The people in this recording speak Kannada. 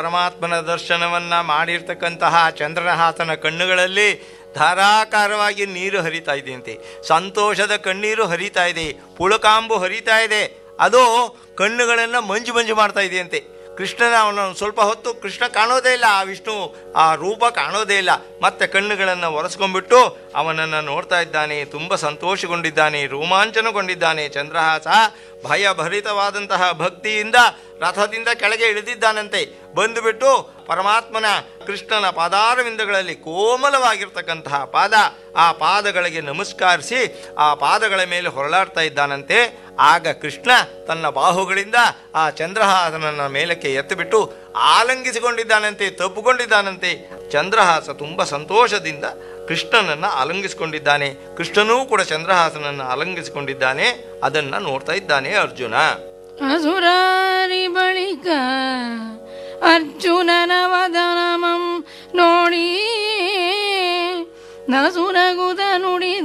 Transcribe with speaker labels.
Speaker 1: ಪರಮಾತ್ಮನ ದರ್ಶನವನ್ನ ಮಾಡಿರ್ತಕ್ಕಂತಹ ಚಂದ್ರಹಾಸನ ಕಣ್ಣುಗಳಲ್ಲಿ ಧಾರಾಕಾರವಾಗಿ ನೀರು ಹರಿತಾ ಇದೆಯಂತೆ ಸಂತೋಷದ ಕಣ್ಣೀರು ಹರಿತಾ ಇದೆ ಪುಳಕಾಂಬು ಹರಿತಾ ಇದೆ ಅದು ಕಣ್ಣುಗಳನ್ನು ಮಂಜು ಮಂಜು ಮಾಡ್ತಾ ಇದೆಯಂತೆ ಕೃಷ್ಣನ ಅವನ ಸ್ವಲ್ಪ ಹೊತ್ತು ಕೃಷ್ಣ ಕಾಣೋದೇ ಇಲ್ಲ ಆ ವಿಷ್ಣು ಆ ರೂಪ ಕಾಣೋದೇ ಇಲ್ಲ ಮತ್ತೆ ಕಣ್ಣುಗಳನ್ನು ಒರೆಸ್ಕೊಂಡ್ಬಿಟ್ಟು ಅವನನ್ನು ನೋಡ್ತಾ ಇದ್ದಾನೆ ತುಂಬ ಸಂತೋಷಗೊಂಡಿದ್ದಾನೆ ರೋಮಾಂಚನಗೊಂಡಿದ್ದಾನೆ ಚಂದ್ರಹಾಸ ಭಯಭರಿತವಾದಂತಹ ಭಕ್ತಿಯಿಂದ ರಥದಿಂದ ಕೆಳಗೆ ಇಳಿದಿದ್ದಾನಂತೆ ಬಂದುಬಿಟ್ಟು ಪರಮಾತ್ಮನ ಕೃಷ್ಣನ ಪಾದಾರವಿಂದಗಳಲ್ಲಿ ಕೋಮಲವಾಗಿರ್ತಕ್ಕಂತಹ ಪಾದ ಆ ಪಾದಗಳಿಗೆ ನಮಸ್ಕರಿಸಿ ಆ ಪಾದಗಳ ಮೇಲೆ ಹೊರಳಾಡ್ತಾ ಇದ್ದಾನಂತೆ ಆಗ ಕೃಷ್ಣ ತನ್ನ ಬಾಹುಗಳಿಂದ ಆ ಚಂದ್ರಹಾಸನನ್ನ ಮೇಲಕ್ಕೆ ಎತ್ತಿಬಿಟ್ಟು ಆಲಂಗಿಸಿಕೊಂಡಿದ್ದಾನಂತೆ ತಪ್ಪುಕೊಂಡಿದ್ದಾನಂತೆ ಚಂದ್ರಹಾಸ ತುಂಬ ಸಂತೋಷದಿಂದ ಕೃಷ್ಣನನ್ನು ಆಲಂಗಿಸಿಕೊಂಡಿದ್ದಾನೆ ಕೃಷ್ಣನೂ ಕೂಡ ಚಂದ್ರಹಾಸನನ್ನು ಆಲಂಗಿಸಿಕೊಂಡಿದ್ದಾನೆ ಅದನ್ನು ನೋಡ್ತಾ ಇದ್ದಾನೆ ಅರ್ಜುನ
Speaker 2: ಅಸುರಾರಿ ಬಳಿಕ ಅರ್ಜುನನ ವದನಮಂ ನೋಡಿ ನಸುನಗುದ ನುಡಿ